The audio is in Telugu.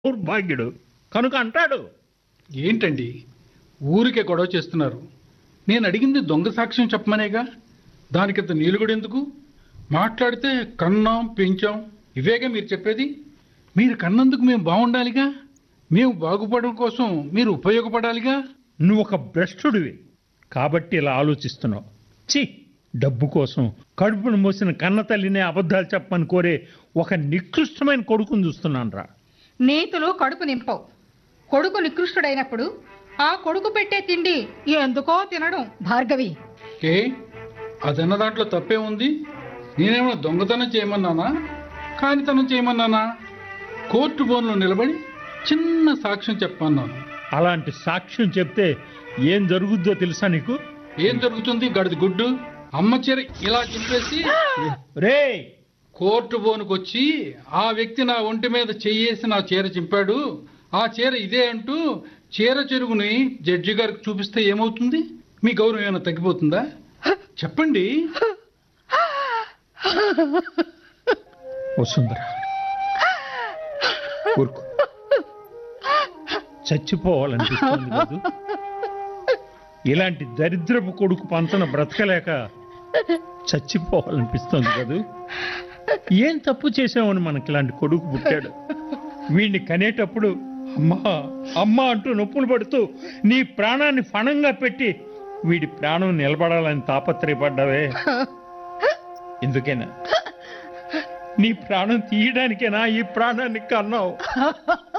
దౌర్భాగ్యుడు కనుక అంటాడు ఏంటండి ఊరికే గొడవ చేస్తున్నారు నేను అడిగింది దొంగ సాక్ష్యం చెప్పమనేగా దానికింత నీలుగుడు ఎందుకు మాట్లాడితే కన్నాం పెంచాం ఇవేగా మీరు చెప్పేది మీరు కన్నందుకు మేము బాగుండాలిగా మేము బాగుపడడం కోసం మీరు ఉపయోగపడాలిగా నువ్వు ఒక భ్రష్టుడివి కాబట్టి ఇలా ఆలోచిస్తున్నావు చి డబ్బు కోసం కడుపును మోసిన కన్న తల్లినే అబద్ధాలు చెప్పమని కోరే ఒక నికృష్టమైన కొడుకుని చూస్తున్నాను రా నీతులు కడుపు నింపవు కొడుకు నికృష్టుడైనప్పుడు ఆ కొడుకు పెట్టే తిండి ఎందుకో తినడం భార్గవి ఏ అదన్న దాంట్లో తప్పే ఉంది నేనేమైనా దొంగతనం చేయమన్నానా కానితనం చేయమన్నానా కోర్టు బోన్లో నిలబడి చిన్న సాక్ష్యం చెప్పమన్నాను అలాంటి సాక్ష్యం చెప్తే ఏం జరుగుద్దో తెలుసా నీకు ఏం జరుగుతుంది గడిది గుడ్డు అమ్మ చీర ఇలా చింపేసి రే కోర్టు బోనుకు వచ్చి ఆ వ్యక్తి నా ఒంటి మీద చెయ్యేసి నా చీర చింపాడు ఆ చీర ఇదే అంటూ చీర చెరుగుని జడ్జి గారికి చూపిస్తే ఏమవుతుంది మీ గౌరవం ఏమైనా తగ్గిపోతుందా చెప్పండి వసుంధర ఊరుకో చచ్చిపోవాలనిపిస్తుంది కాదు ఇలాంటి దరిద్రపు కొడుకు పంచన బ్రతకలేక చచ్చిపోవాలనిపిస్తుంది కదూ ఏం తప్పు చేసామని మనకి ఇలాంటి కొడుకు పుట్టాడు వీడిని కనేటప్పుడు అమ్మా అమ్మా అంటూ నొప్పులు పడుతూ నీ ప్రాణాన్ని ఫణంగా పెట్టి వీడి ప్రాణం నిలబడాలని తాపత్రయపడ్డావే ఎందుకేనా నీ ప్రాణం తీయడానికేనా ఈ ప్రాణాన్ని కన్నావు